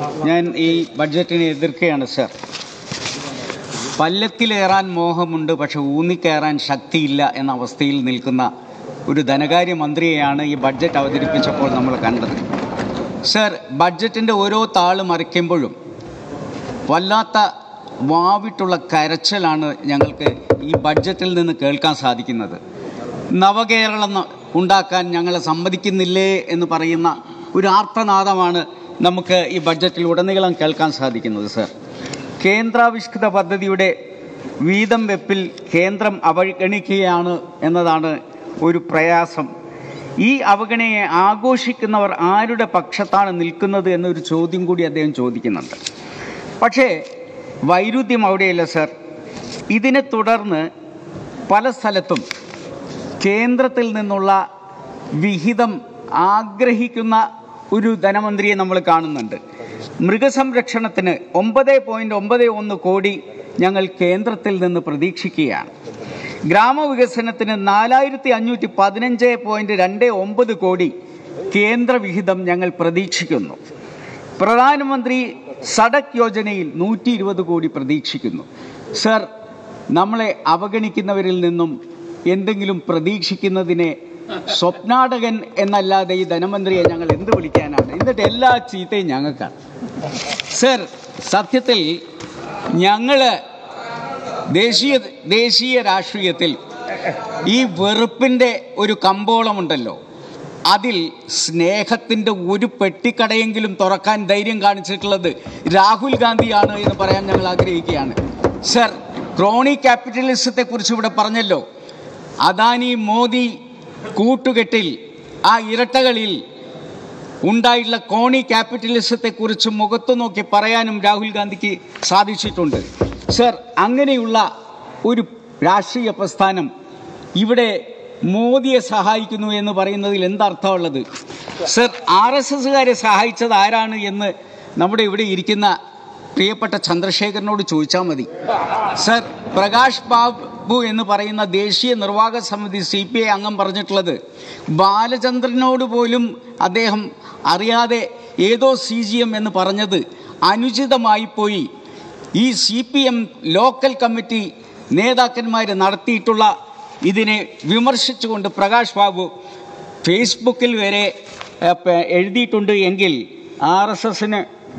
ഞാൻ ഈ ബഡ്ജറ്റിനെ എതിർക്കുകയാണ് സർ പല്ലത്തിലേറാൻ മോഹമുണ്ട് പക്ഷെ ഊന്നിക്കയറാൻ ശക്തിയില്ല എന്ന അവസ്ഥയിൽ നിൽക്കുന്ന ഒരു ധനകാര്യമന്ത്രിയെയാണ് ഈ ബഡ്ജറ്റ് അവതരിപ്പിച്ചപ്പോൾ നമ്മൾ കണ്ടത് സർ ബഡ്ജറ്റിൻ്റെ ഓരോ താള് മറിക്കുമ്പോഴും വല്ലാത്ത വാവിട്ടുള്ള കരച്ചിലാണ് ഞങ്ങൾക്ക് ഈ ബഡ്ജറ്റിൽ നിന്ന് കേൾക്കാൻ സാധിക്കുന്നത് നവകേരളം ന- ഉണ്ടാക്കാൻ ഞങ്ങളെ സമ്മതിക്കുന്നില്ലേ എന്ന് പറയുന്ന ഒരു ആർത്തനാദമാണ് നമുക്ക് ഈ ബഡ്ജറ്റിൽ ഉടനീളം കേൾക്കാൻ സാധിക്കുന്നത് സർ കേന്ദ്രാവിഷ്കൃത പദ്ധതിയുടെ വീതം വെപ്പിൽ കേന്ദ്രം അവഗണിക്കുകയാണ് എന്നതാണ് ഒരു പ്രയാസം ഈ അവഗണനയെ ആഘോഷിക്കുന്നവർ ആരുടെ പക്ഷത്താണ് നിൽക്കുന്നത് എന്നൊരു ചോദ്യം കൂടി അദ്ദേഹം ചോദിക്കുന്നുണ്ട് പക്ഷേ വൈരുദ്ധ്യം അവിടെയല്ല സർ ഇതിനെ തുടർന്ന് പല സ്ഥലത്തും കേന്ദ്രത്തിൽ നിന്നുള്ള വിഹിതം ആഗ്രഹിക്കുന്ന ഒരു ധനമന്ത്രിയെ നമ്മൾ കാണുന്നുണ്ട് മൃഗസംരക്ഷണത്തിന് ഒമ്പത് പോയിന്റ് ഒമ്പത് ഒന്ന് കോടി ഞങ്ങൾ കേന്ദ്രത്തിൽ നിന്ന് പ്രതീക്ഷിക്കുകയാണ് ഗ്രാമവികസനത്തിന് നാലായിരത്തി അഞ്ഞൂറ്റി പതിനഞ്ച് പോയിന്റ് രണ്ട് ഒമ്പത് കോടി കേന്ദ്ര വിഹിതം ഞങ്ങൾ പ്രതീക്ഷിക്കുന്നു പ്രധാനമന്ത്രി സഡക് യോജനയിൽ നൂറ്റി ഇരുപത് കോടി പ്രതീക്ഷിക്കുന്നു സർ നമ്മളെ അവഗണിക്കുന്നവരിൽ നിന്നും എന്തെങ്കിലും പ്രതീക്ഷിക്കുന്നതിനെ സ്വപ്നാടകൻ എന്നല്ലാതെ ഈ ധനമന്ത്രിയെ ഞങ്ങൾ എന്ത് വിളിക്കാനാണ് എന്നിട്ട് എല്ലാ ചീത്തയും ഞങ്ങൾക്കാണ് സർ സത്യത്തിൽ ഞങ്ങള് ദേശീയ ദേശീയ രാഷ്ട്രീയത്തിൽ ഈ വെറുപ്പിൻ്റെ ഒരു കമ്പോളമുണ്ടല്ലോ അതിൽ സ്നേഹത്തിൻ്റെ ഒരു പെട്ടിക്കടയെങ്കിലും തുറക്കാൻ ധൈര്യം കാണിച്ചിട്ടുള്ളത് രാഹുൽ ഗാന്ധിയാണ് എന്ന് പറയാൻ ഞങ്ങൾ ആഗ്രഹിക്കുകയാണ് സർ ക്രോണി ക്യാപിറ്റലിസത്തെ കുറിച്ച് ഇവിടെ പറഞ്ഞല്ലോ അദാനി മോദി കൂട്ടുകെട്ടിൽ ആ ഇരട്ടകളിൽ ഉണ്ടായിട്ടുള്ള കോണി ക്യാപിറ്റലിസത്തെ കുറിച്ച് മുഖത്തു നോക്കി പറയാനും രാഹുൽ ഗാന്ധിക്ക് സാധിച്ചിട്ടുണ്ട് സർ അങ്ങനെയുള്ള ഒരു രാഷ്ട്രീയ പ്രസ്ഥാനം ഇവിടെ മോദിയെ സഹായിക്കുന്നു എന്ന് പറയുന്നതിൽ എന്തർത്ഥമുള്ളത് സർ ആർ എസ് എസുകാരെ സഹായിച്ചത് ആരാണ് എന്ന് നമ്മുടെ ഇവിടെ ഇരിക്കുന്ന പ്രിയപ്പെട്ട ചന്ദ്രശേഖരനോട് ചോദിച്ചാൽ മതി സർ പ്രകാശ് ബാബു എന്ന് പറയുന്ന ദേശീയ നിർവാഹക സമിതി സി പി ഐ അംഗം പറഞ്ഞിട്ടുള്ളത് ബാലചന്ദ്രനോട് പോലും അദ്ദേഹം അറിയാതെ ഏതോ സി ജി എം എന്ന് പറഞ്ഞത് അനുചിതമായി പോയി ഈ C P M local committee നേതാക്കന്മാർ നടത്തിയിട്ടുള്ള ഇതിനെ വിമർശിച്ചുകൊണ്ട് പ്രകാശ് ബാബു ഫേസ്ബുക്കിൽ വരെ ഏ, പ- എഴുതിയിട്ടുണ്ട് എങ്കിൽ ആർ എസ് എസിന്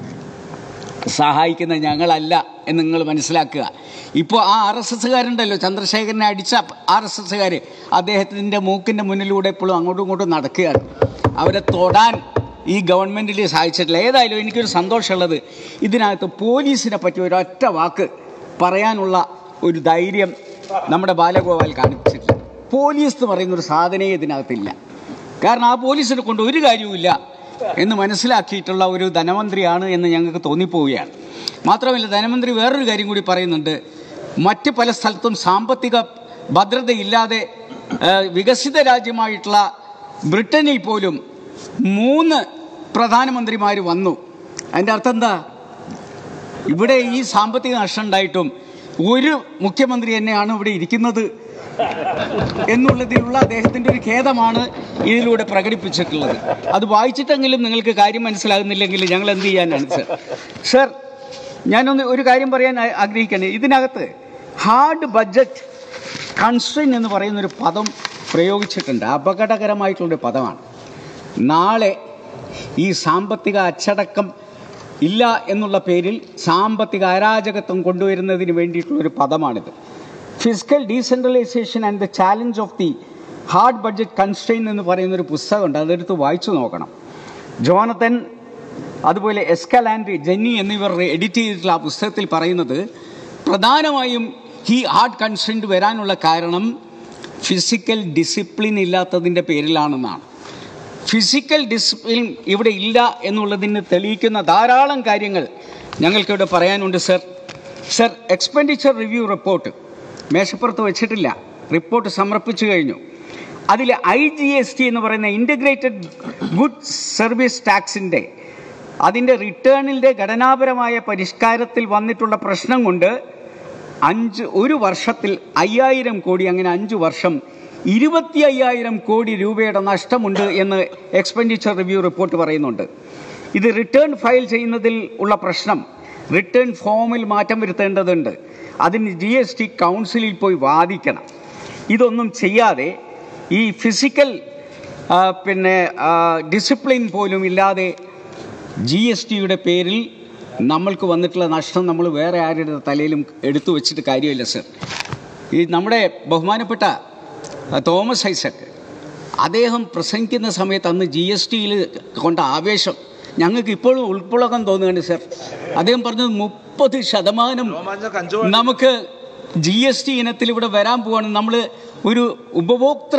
സഹായിക്കുന്ന ഞങ്ങളല്ല എന്ന് നിങ്ങൾ മനസ്സിലാക്കുക ഇപ്പോൾ ആ ആർ എസ് എസ്സുകാരുണ്ടല്ലോ ചന്ദ്രശേഖരനെ അടിച്ച ആർ എസ് എസ്സുകാർ അദ്ദേഹത്തിൻ്റെ മൂക്കിൻ്റെ മുന്നിലൂടെ എപ്പോഴും അങ്ങോട്ടും ഇങ്ങോട്ടും നടക്കുകയാണ് അവരെ തൊടാൻ ഈ ഗവൺമെൻറ്റിൽ സഹായിച്ചിട്ടില്ല ഏതായാലും എനിക്കൊരു സന്തോഷമുള്ളത് ഇതിനകത്ത് പോലീസിനെ പറ്റി ഒരൊറ്റ വാക്ക് പറയാനുള്ള ഒരു ധൈര്യം നമ്മുടെ ബാലഗോപാൽ കാണിച്ചിട്ടില്ല പോലീസ് എന്ന് പറയുന്ന ഒരു സാധനയെ ഇതിനകത്തില്ല കാരണം ആ പോലീസിനെ കൊണ്ട് ഒരു കാര്യവുമില്ല എന്ന് മനസ്സിലാക്കിയിട്ടുള്ള ഒരു ധനമന്ത്രിയാണ് എന്ന് ഞങ്ങൾക്ക് തോന്നിപ്പോവുകയാണ് മാത്രമല്ല ധനമന്ത്രി വേറൊരു കാര്യം കൂടി പറയുന്നുണ്ട് മറ്റ് പല സ്ഥലത്തും സാമ്പത്തിക ഭദ്രതയില്ലാതെ ആ, വികസിത രാജ്യമായിട്ടുള്ള ബ്രിട്ടനിൽ പോലും മൂന്ന് പ്രധാനമന്ത്രിമാർ വന്നു അതിൻ്റെ അർത്ഥം എന്താ ഇവിടെ ഈ സാമ്പത്തിക നഷ്ടം ഉണ്ടായിട്ടും ഒരു മുഖ്യമന്ത്രി തന്നെയാണ് ഇവിടെ ഇരിക്കുന്നത് എന്നുള്ളതിലുള്ള അദ്ദേഹത്തിൻ്റെ ഒരു ഖേദമാണ് ഇതിലൂടെ പ്രകടിപ്പിച്ചിട്ടുള്ളത് അത് വായിച്ചിട്ടെങ്കിലും നിങ്ങൾക്ക് കാര്യം മനസ്സിലാകുന്നില്ലെങ്കിൽ ഞങ്ങൾ എന്ത് ചെയ്യാനാണ് സർ സർ ഞാനൊന്ന് ഒരു കാര്യം പറയാൻ ആ- ആഗ്രഹിക്കുകയാണ് ഇതിനകത്ത് ഹാർഡ് ബഡ്ജറ്റ് കൺസ്ട്രെയിൻ എന്ന് പറയുന്ന ഒരു പദം പ്രയോഗിച്ചിട്ടുണ്ട് അപകടകരമായിട്ടുള്ളൊരു പദമാണ് നാളെ ഈ സാമ്പത്തിക അച്ചടക്കം ഇല്ല എന്നുള്ള പേരിൽ സാമ്പത്തിക അരാജകത്വം കൊണ്ടുവരുന്നതിന് വേണ്ടിയിട്ടുള്ളൊരു പദമാണിത് fiscal decentralisation and the challenge of the hard budget constraint എന്ന് പറയുന്നൊരു പുസ്തകമുണ്ട് അതെടുത്ത് വായിച്ചു നോക്കണം ജോണത്തൻ അതുപോലെ എസ്കലാൻഡ്രി ജെന്നി എന്നിവർ എഡിറ്റ് ചെയ്തിട്ടുള്ള ആ പുസ്തകത്തിൽ പറയുന്നത് പ്രധാനമായും ഈ ഹാർഡ് കൺസ്ട്രെയിൻറ്റ് വരാനുള്ള കാരണം ഫിസിക്കൽ ഡിസിപ്ലിൻ ഇല്ലാത്തതിൻ്റെ പേരിലാണെന്നാണ് ഫിസിക്കൽ ഡിസിപ്ലിൻ ഇവിടെ ഇല്ല എന്നുള്ളതിന് തെളിയിക്കുന്ന ധാരാളം കാര്യങ്ങൾ ഞങ്ങൾക്കിവിടെ പറയാനുണ്ട് sir sir expenditure review report മേശപ്പുറത്ത് വെച്ചിട്ടില്ല റിപ്പോർട്ട് സമർപ്പിച്ചു കഴിഞ്ഞു അതിൽ ഐ ജി എസ് ടി എന്ന് പറയുന്ന ഇൻ്റഗ്രേറ്റഡ് ഗുഡ്സ് സർവീസ് ടാക്സിൻ്റെ അതിൻ്റെ റിട്ടേണിൻ്റെ ഘടനാപരമായ പരിഷ്കാരത്തിൽ വന്നിട്ടുള്ള പ്രശ്നം കൊണ്ട് അഞ്ച് ഒരു വർഷത്തിൽ അയ്യായിരം കോടി അങ്ങനെ അഞ്ച് വർഷം ഇരുപത്തി അയ്യായിരം കോടി രൂപയുടെ നഷ്ടമുണ്ട് എന്ന് എക്സ്പെൻഡിച്ചർ റിവ്യൂ റിപ്പോർട്ട് പറയുന്നുണ്ട് ഇത് റിട്ടേൺ ഫയൽ ചെയ്യുന്നതിൽ ഉള്ള പ്രശ്നം റിട്ടേൺ ഫോമിൽ മാറ്റം വരുത്തേണ്ടതുണ്ട് അതിന് ജി എസ് ടി കൗൺസിലിൽ പോയി വാദിക്കണം ഇതൊന്നും ചെയ്യാതെ ഈ ഫിസിക്കൽ ആ, പിന്നെ ഡിസിപ്ലിൻ പോലും ഇല്ലാതെ ജി എസ് ടിയുടെ പേരിൽ നമ്മൾക്ക് വന്നിട്ടുള്ള നഷ്ടം നമ്മൾ വേറെ ആരുടെ തലയിലും എടുത്തു വെച്ചിട്ട് കാര്യമില്ല സർ ഈ നമ്മുടെ ബഹുമാനപ്പെട്ട ആ, തോമസ് ഐസക് അദ്ദേഹം പ്രസംഗിക്കുന്ന സമയത്ത് അന്ന് ജി എസ് ടിയിൽ കൊണ്ട ആവേശം ഞങ്ങൾക്ക് ഇപ്പോഴും ഉൾപ്പുളകം തോന്നുകയാണ് സർ അദ്ദേഹം പറഞ്ഞത് മുപ്പത് ശതമാനം നമുക്ക് ജി എസ് ടി ഇനത്തിൽ ഇവിടെ വരാൻ പോവാണ് നമ്മൾ ഒരു ഉപഭോക്തൃ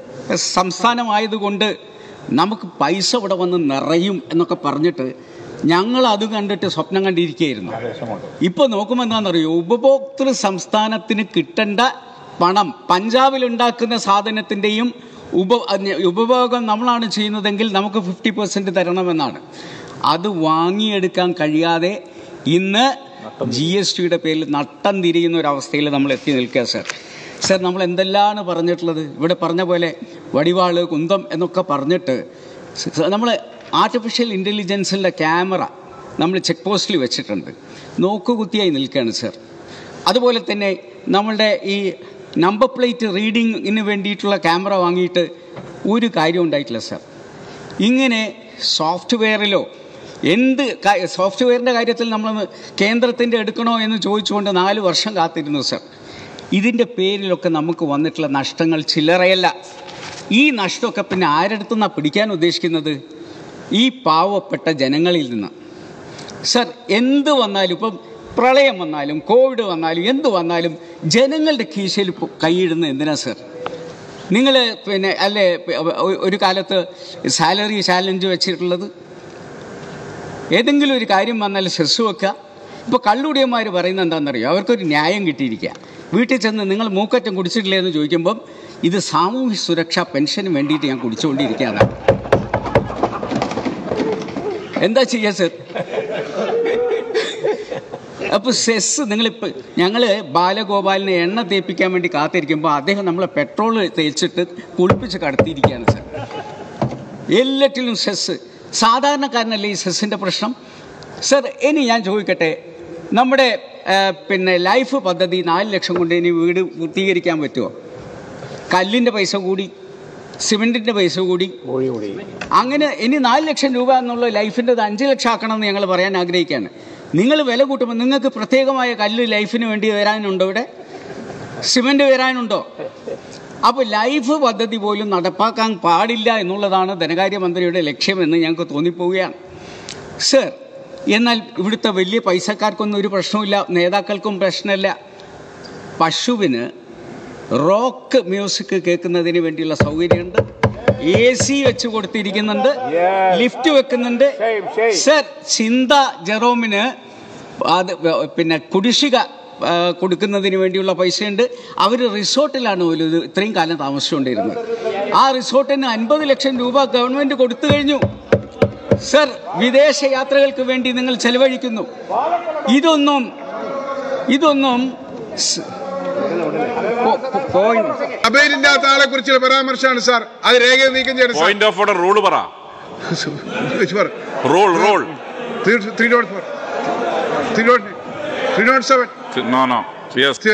സംസ്ഥാനമായതുകൊണ്ട് നമുക്ക് പൈസ ഇവിടെ വന്ന് നിറയും എന്നൊക്കെ പറഞ്ഞിട്ട് ഞങ്ങൾ അത് കണ്ടിട്ട് സ്വപ്നം കണ്ടിരിക്കുകയായിരുന്നു ഇപ്പോൾ നോക്കുമ്പോൾ എന്താണെന്നറിയോ ഉപഭോക്തൃ സംസ്ഥാനത്തിന് കിട്ടേണ്ട പണം പഞ്ചാബിൽ ഉണ്ടാക്കുന്ന സാധനത്തിൻ്റെയും ഉപ അന്യ- ഉപഭോഗം നമ്മളാണ് ചെയ്യുന്നതെങ്കിൽ നമുക്ക് ഫിഫ്റ്റി പെർസെൻറ്റ് തരണമെന്നാണ് അത് വാങ്ങിയെടുക്കാൻ കഴിയാതെ ഇന്ന് ജി എസ് ടിയുടെ പേരിൽ നട്ടം തിരിയുന്ന ഒരു അവസ്ഥയിൽ നമ്മൾ എത്തി നിൽക്കുക സർ സർ നമ്മൾ എന്തെല്ലാണ് പറഞ്ഞിട്ടുള്ളത് ഇവിടെ പറഞ്ഞ പോലെ വടിവാള് കുന്തം എന്നൊക്കെ പറഞ്ഞിട്ട് നമ്മൾ ആർട്ടിഫിഷ്യൽ ഇൻ്റലിജൻസിൻ്റെ ക്യാമറ നമ്മൾ ചെക്ക് പോസ്റ്റിൽ വെച്ചിട്ടുണ്ട് നോക്കുകുത്തിയായി നിൽക്കുകയാണ് സർ അതുപോലെ തന്നെ നമ്മളുടെ ഈ നമ്പർ പ്ലേറ്റ് റീഡിങ്ങിന് വേണ്ടിയിട്ടുള്ള ക്യാമറ വാങ്ങിയിട്ട് ഒരു കാര്യം ഉണ്ടായിട്ടില്ല സർ ഇങ്ങനെ സോഫ്റ്റ്വെയറിലോ എന്ത് സോഫ്റ്റ്വെയറിൻ്റെ കാര്യത്തിൽ നമ്മൾ കേന്ദ്രത്തിൻ്റെ എടുക്കണോ എന്ന് ചോദിച്ചുകൊണ്ട് നാല് വർഷം കാത്തിരുന്നു സർ ഇതിൻ്റെ പേരിലൊക്കെ നമുക്ക് വന്നിട്ടുള്ള നഷ്ടങ്ങൾ ചില്ലറയല്ല ഈ നഷ്ടമൊക്കെ പിന്നെ ആരടുത്തുനിന്നാണ് പിടിക്കാൻ ഉദ്ദേശിക്കുന്നത് ഈ പാവപ്പെട്ട ജനങ്ങളിൽ നിന്ന് സർ എന്ത് വന്നാലും ഇപ്പം പ്രളയം വന്നാലും കോവിഡ് വന്നാലും എന്ത് വന്നാലും ജനങ്ങളുടെ കീശയിൽ ഇപ്പൊ കൈയിടുന്ന എന്തിനാ സർ നിങ്ങൾ പിന്നെ അല്ലേ ഒ- ഒരു കാലത്ത് സാലറി ചാലഞ്ച് വെച്ചിട്ടുള്ളത് ഏതെങ്കിലും ഒരു കാര്യം വന്നാൽ സെസ് വെക്കുക ഇപ്പോൾ കള്ളുടിയന്മാർ പറയുന്നത് എന്താണെന്നറിയോ അവർക്കൊരു ന്യായം കിട്ടിയിരിക്കുക വീട്ടിൽ ചെന്ന് നിങ്ങൾ മൂക്കറ്റം കുടിച്ചിട്ടില്ലേ എന്ന് ചോദിക്കുമ്പം ഇത് സാമൂഹ്യ സുരക്ഷാ പെൻഷന് വേണ്ടിയിട്ട് ഞാൻ കുടിച്ചുകൊണ്ടിരിക്കുകയാണ് എന്താ ചെയ്യുക സർ അപ്പോൾ സെസ് നിങ്ങളിപ്പോൾ ഞങ്ങൾ ബാലഗോപാലിനെ എണ്ണ തേപ്പിക്കാൻ വേണ്ടി കാത്തിരിക്കുമ്പോൾ അദ്ദേഹം നമ്മളെ പെട്രോൾ തേച്ചിട്ട് കുളിപ്പിച്ച് കടത്തിയിരിക്കുകയാണ് സർ എല്ലാറ്റിലും സെസ് സാധാരണക്കാരനല്ലേ ഈ സെസ്സിൻ്റെ പ്രശ്നം സർ ഇനി ഞാൻ ചോദിക്കട്ടെ നമ്മുടെ ആ, പിന്നെ ലൈഫ് പദ്ധതി നാല് ലക്ഷം കൊണ്ട് ഇനി വീട് പൂർത്തീകരിക്കാൻ പറ്റുമോ കല്ലിൻ്റെ പൈസ കൂടി സിമെൻറ്റിൻ്റെ പൈസ കൂടി അങ്ങനെ ഇനി നാല് ലക്ഷം രൂപ എന്നുള്ള ലൈഫിൻ്റെ അഞ്ച് ലക്ഷം ആക്കണമെന്ന് ഞങ്ങൾ പറയാൻ ആഗ്രഹിക്കുകയാണ് നിങ്ങൾ വില കൂട്ടുമ്പോൾ നിങ്ങൾക്ക് പ്രത്യേകമായ കല്ല് ലൈഫിന് വേണ്ടി വരാനുണ്ടോ ഇവിടെ സിമെൻ്റ് വരാനുണ്ടോ അപ്പോൾ ലൈഫ് പദ്ധതി പോലും നടപ്പാക്കാൻ പാടില്ല എന്നുള്ളതാണ് ധനകാര്യമന്ത്രിയുടെ ലക്ഷ്യമെന്ന് ഞങ്ങൾക്ക് തോന്നിപ്പോവുകയാണ് സർ എന്നാൽ ഇവിടുത്തെ വലിയ പൈസക്കാർക്കൊന്നും ഒരു പ്രശ്നമില്ല നേതാക്കൾക്കും പ്രശ്നമില്ല പശുവിന് റോക്ക് മ്യൂസിക് കേൾക്കുന്നതിന് വേണ്ടിയുള്ള സൗകര്യമുണ്ട് എ സി വെച്ച് കൊടുത്തിരിക്കുന്നുണ്ട് ലിഫ്റ്റ് വെക്കുന്നുണ്ട് സർ ചിന്ത ജെറോമിന് അത് വ- പിന്നെ കുടിശ്ശിക ആ, കൊടുക്കുന്നതിന് വേണ്ടിയുള്ള പൈസയുണ്ട് അവർ റിസോർട്ടിലാണ് പോലും ഇത് ഇത്രയും കാലം താമസിച്ചുകൊണ്ടിരുന്നത് ആ റിസോർട്ടിന് അൻപത് ലക്ഷം രൂപ ഗവൺമെന്റ് കൊടുത്തു കഴിഞ്ഞു സർ വിദേശ യാത്രകൾക്ക് വേണ്ടി നിങ്ങൾ ചെലവഴിക്കുന്നു ഇതൊന്നും ഇതൊന്നും സ്- പോ- പോ- പോയിന്റ് അബൈലിന്റെ അകത്ത് ആളെ കുറിച്ചുള്ള പരാമർശമാണ് സാർ അത് രേഖ നീക്കം ചെയ്യണം sir point of order rule പറ sir rule rule three nought four three nought three nought seven no no yes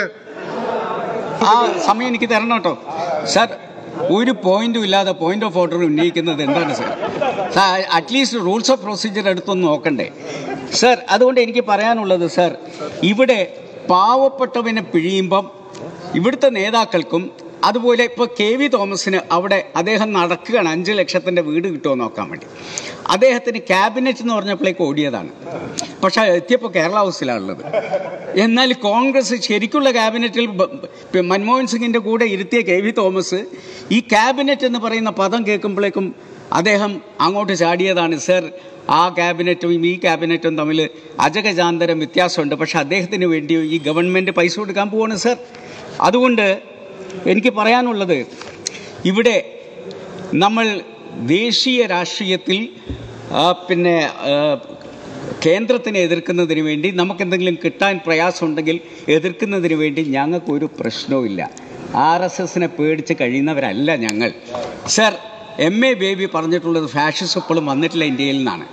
ആ സമയം എനിക്ക് തരണം കേട്ടോ സാർ ഒരു പോയിന്റും ഇല്ലാതെ പോയിന്റ് ഓഫ് ഓർഡർ ഉന്നയിക്കുന്നത് എന്താണ് sir sir at least rules of procedure എടുത്തൊന്ന് നോക്കണ്ടേ സാർ അതുകൊണ്ട് എനിക്ക് പറയാനുള്ളത് സാർ ഇവിടെ പാവപ്പെട്ടവനെ പിഴിയുമ്പം ഇവിടുത്തെ നേതാക്കൾക്കും അതുപോലെ ഇപ്പോൾ കെ വി തോമസിന് അവിടെ അദ്ദേഹം നടക്കുകയാണ് അഞ്ച് ലക്ഷത്തിൻ്റെ വീട് കിട്ടുമോ നോക്കാൻ വേണ്ടി അദ്ദേഹത്തിന് ക്യാബിനറ്റ് എന്ന് പറഞ്ഞപ്പോഴേക്ക് ഓടിയതാണ് പക്ഷേ എത്തിയപ്പോൾ കേരള ഹൗസിലാണുള്ളത് എന്നാൽ കോൺഗ്രസ് ശരിക്കുള്ള ക്യാബിനറ്റിൽ ബ- ബ- മൻമോഹൻ സിംഗിൻ്റെ കൂടെ ഇരുത്തിയ കെ വി തോമസ് ഈ ക്യാബിനറ്റ് എന്ന് പറയുന്ന പദം കേൾക്കുമ്പോഴേക്കും അദ്ദേഹം അങ്ങോട്ട് ചാടിയതാണ് സർ ആ ക്യാബിനറ്റും ഈ ക്യാബിനറ്റും തമ്മിൽ അജഗജാന്തരം വ്യത്യാസമുണ്ട് പക്ഷെ അദ്ദേഹത്തിന് വേണ്ടി ഈ ഗവൺമെൻറ് പൈസ കൊടുക്കാൻ പോവാണ് സർ അതുകൊണ്ട് എനിക്ക് പറയാനുള്ളത് ഇവിടെ നമ്മൾ ദേശീയ രാഷ്ട്രീയത്തിൽ ആ, പിന്നെ ആ, കേന്ദ്രത്തിനെ എതിർക്കുന്നതിന് വേണ്ടി നമുക്ക് എന്തെങ്കിലും കിട്ടാൻ പ്രയാസമുണ്ടെങ്കിൽ എതിർക്കുന്നതിന് വേണ്ടി ഞങ്ങൾക്കൊരു പ്രശ്നവുമില്ല ആർ എസ് എസിനെ പേടിച്ച് കഴിയുന്നവരല്ല ഞങ്ങൾ സർ എം എ ബേബി പറഞ്ഞിട്ടുള്ളത് ഫാഷിസം ഇപ്പോഴും വന്നിട്ടില്ല ഇന്ത്യയിൽ നിന്നാണ്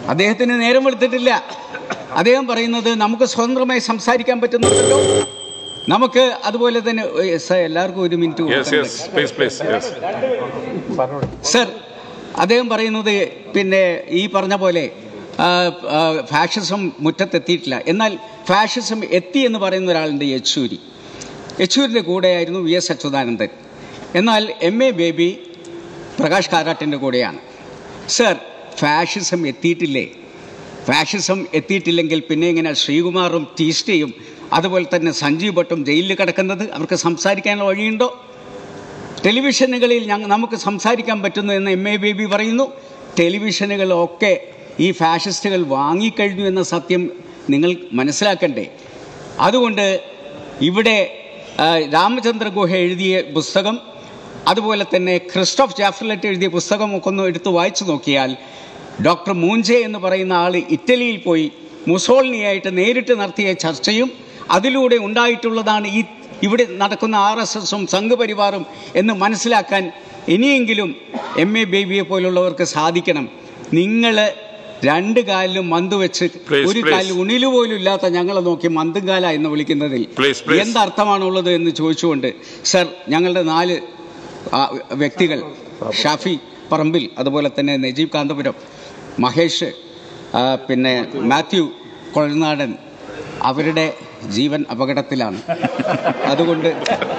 അദ്ദേഹത്തിന് നേരം വെളുത്തിട്ടില്ല അദ്ദേഹം പറയുന്നത് നമുക്ക് സ്വതന്ത്രമായി സംസാരിക്കാൻ പറ്റുന്നുണ്ടല്ലോ നമുക്ക് അതുപോലെ തന്നെ ഏ, സർ എല്ലാവർക്കും ഒരു മിനിറ്റ് യെസ് കൊടുക്കണ്ടേ? Yes please please yes sir അദ്ദേഹം പറയുന്നത് പിന്നെ ഈ പറഞ്ഞ പോലെ ആ, ആ, ഫാഷിസം മുറ്റത്തെത്തിയിട്ടില്ല എന്നാൽ ഫാഷിസം എത്തി എന്ന് പറയുന്ന ഒരാളുണ്ട് യെച്ചൂരി യെച്ചൂരിൻ്റെ കൂടെയായിരുന്നു വി എസ് അച്യുതാനന്ദൻ എന്നാൽ എം എ ബേബി പ്രകാശ് കാരാട്ടിൻ്റെ കൂടെയാണ് സർ ഫാഷിസം എത്തിയിട്ടില്ലേ ഫാഷിസം എത്തിയിട്ടില്ലെങ്കിൽ പിന്നെ ഇങ്ങനെ ശ്രീകുമാറും ടീസ്റ്റയും അതുപോലെ തന്നെ സഞ്ജീവ് ഭട്ടും ജയിലിൽ കിടക്കുന്നത് അവർക്ക് സംസാരിക്കാനുള്ള വഴിയുണ്ടോ ടെലിവിഷനുകളിൽ ഞങ്ങൾ നമുക്ക് സംസാരിക്കാൻ പറ്റുന്നു എന്ന് എം എ ബേബി പറയുന്നു ടെലിവിഷനുകളൊക്കെ ഈ ഫാഷിസ്റ്റുകൾ വാങ്ങിക്കഴിഞ്ഞു എന്ന സത്യം നിങ്ങൾ മനസ്സിലാക്കണ്ടേ അതുകൊണ്ട് ഇവിടെ ആ, രാമചന്ദ്ര ഗുഹ എഴുതിയ പുസ്തകം അതുപോലെ തന്നെ ക്രിസ്റ്റോഫ് ജാഫ്രലറ്റ് എഴുതിയ പുസ്തകമൊക്കെ ഒന്ന് എടുത്ത് വായിച്ചു നോക്കിയാൽ ഡോക്ടർ മൂഞ്ചെ എന്ന് പറയുന്ന ആൾ ഇറ്റലിയിൽ പോയി മുസോളിനിയായിട്ട് നേരിട്ട് നടത്തിയ ചർച്ചയും അതിലൂടെ ഉണ്ടായിട്ടുള്ളതാണ് ഈ ഇവിടെ നടക്കുന്ന ആർ എസ് എസും സംഘപരിവാറും എന്ന് മനസ്സിലാക്കാൻ ഇനിയെങ്കിലും എം എ ബേബിയെ പോലുള്ളവർക്ക് സാധിക്കണം നിങ്ങൾ രണ്ട് കാലിലും മന്ത് വെച്ച് Please, ഒരു please. കാലിൽ ഉണില് പോലും ഇല്ലാത്ത ഞങ്ങളെ നോക്കി മന്തുംകാല എന്ന് വിളിക്കുന്നതിൽ Please, please. എന്തർത്ഥമാണുള്ളത് എന്ന് ചോദിച്ചുകൊണ്ട് സർ ഞങ്ങളുടെ നാല് ആ, വ്യക്തികൾ ഷാഫി പറമ്പിൽ അതുപോലെ തന്നെ നജീബ് കാന്തപുരം മഹേഷ് ആ, പിന്നെ മാത്യു കൊഴനാടൻ അവരുടെ ജീവൻ അപകടത്തിലാണ് അതുകൊണ്ട്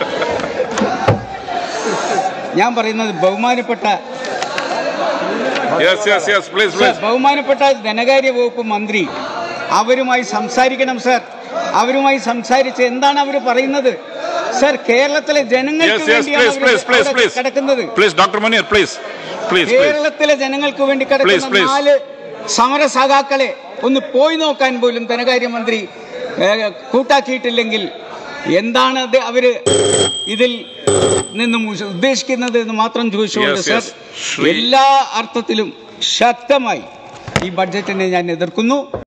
ഞാൻ പറയുന്നത് ബഹുമാനപ്പെട്ട yes yes yes please sir, please ബഹുമാനപ്പെട്ട ധനകാര്യ വകുപ്പ് മന്ത്രി അവരുമായി സംസാരിക്കണം സർ അവരുമായി സംസാരിച്ച് എന്താണ് അവർ പറയുന്നത് സർ കേരളത്തിലെ ജനങ്ങൾക്ക് യെസ് യെസ് വേണ്ടിയാണ് പ്ലീസ് പ്ലീസ് അവർ പ്ലീസ് അവിടെ പ്ലീസ് കിടക്കുന്നത് please doctor Muneer please please please കേരളത്തിലെ ജനങ്ങൾക്ക് വേണ്ടി Please, കിടക്കുന്ന please. നാല് സമര സഖാക്കളെ ഒന്ന് പോയി നോക്കാൻ പോലും ധനകാര്യമന്ത്രി ഏഹ്, കൂട്ടാക്കിയിട്ടില്ലെങ്കിൽ എന്താണ് അത് അവര് ഇതിൽ നിന്നും ഉദ്ദേശിക്കുന്നത് എന്ന് മാത്രം ചോദിച്ചുകൊണ്ട് Yes, സർ yes. ശ്രീ- എല്ലാ അർത്ഥത്തിലും ശക്തമായി ഈ ബഡ്ജറ്റിനെ ഞാൻ എതിർക്കുന്നു